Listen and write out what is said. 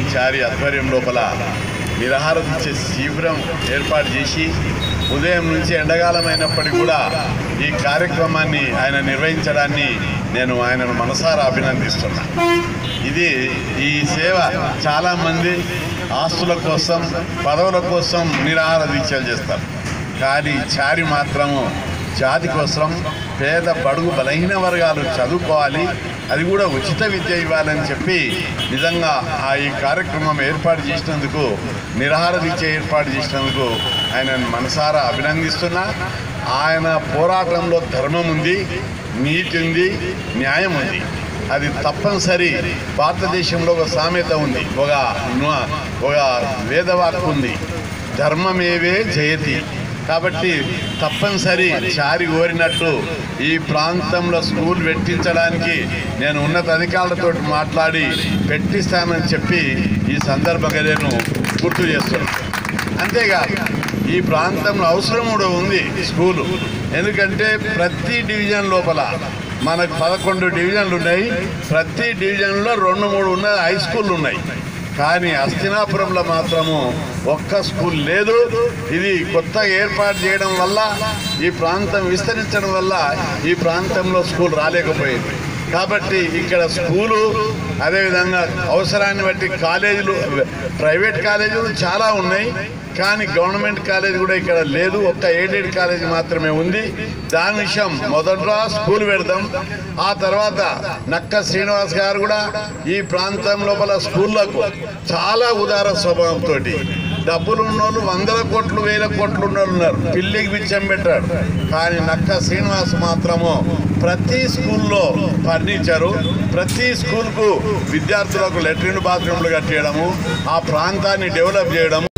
చారి ఆధ్వర్యం లోపల నిరాహార దీక్ష శిబిరం ఏర్పాటు చేసి ఉదయం నుంచి ఎండకాలమైనప్పటికీ కూడా ఈ కార్యక్రమాన్ని ఆయన నిర్వహించడాన్ని నేను ఆయనను మనసారా అభినందిస్తున్నా ఇది ఈ సేవ చాలామంది ఆస్తుల కోసం పదవుల కోసం నిరాహార దీక్షలు చేస్తారు కానీ చారి మాత్రము జాతి కోసం పేద బడుగు బలహీన వర్గాలు చదువుకోవాలి అది కూడా ఉచిత విద్య ఇవ్వాలని చెప్పి నిజంగా ఆ ఈ కార్యక్రమం ఏర్పాటు చేసినందుకు నిరాహార దీక్ష ఏర్పాటు చేసినందుకు ఆయన మనసారా అభినందిస్తున్నా ఆయన పోరాటంలో ధర్మం ఉంది నీతి ఉంది న్యాయం ఉంది అది తప్పనిసరి భారతదేశంలో ఒక సామెత ఉంది ఒక ను- ఒక వేదవాక్కు ఉంది ధర్మమేవే జయతి కాబట్టి తప్పనిసరి చారి కోరినట్టు ఈ ప్రాంతంలో స్కూల్ పెట్టించడానికి నేను ఉన్నత అధికారులతో మాట్లాడి పెట్టిస్తానని చెప్పి ఈ సందర్భంగా నేను గుర్తు చేస్తున్నాను అంతేకాదు ఈ ప్రాంతంలో అవసరం కూడా ఉంది స్కూలు ఎందుకంటే ప్రతి డివిజన్ లోపల మనకు పదకొండు డివిజన్లు ఉన్నాయి ప్రతి డివిజన్లో రెండు మూడు ఉన్న హై స్కూళ్ళు ఉన్నాయి కానీ హస్తినాపురంలో మాత్రము ఒక్క స్కూల్ లేదు ఇది కొత్తగా ఏర్పాటు చేయడం వల్ల ఈ ప్రాంతం విస్తరించడం వల్ల ఈ ప్రాంతంలో స్కూల్ రాలేకపోయింది కాబట్టి ఇక్కడ స్కూలు అదేవిధంగా అవసరాన్ని బట్టి కాలేజీలు ప్రైవేట్ కాలేజీలు చాలా ఉన్నాయి కానీ గవర్నమెంట్ కాలేజ్ కూడా ఇక్కడ లేదు ఒక్క ఎయిడెడ్ కాలేజ్ మాత్రమే ఉంది దాని విషయం మొదట్లో స్కూల్ పెడదాం ఆ తర్వాత నక్క శ్రీనివాస్ గారు కూడా ఈ ప్రాంతం లోపల స్కూళ్ళకు చాలా ఉదార స్వభావంతో డబ్బులు ఉన్నోళ్ళు వందల కోట్లు వేల కోట్లు ఉన్నోళ్ళు ఉన్నారు పిల్లికి బిచ్చం పెట్టాడు కానీ నక్క శ్రీనివాస్ మాత్రము ప్రతి స్కూల్లో ఫర్నిచరు ప్రతి స్కూల్కు విద్యార్థులకు లెట్రిన్ బాత్రూమ్లు కట్టేయడము ఆ ప్రాంతాన్ని డెవలప్ చేయడము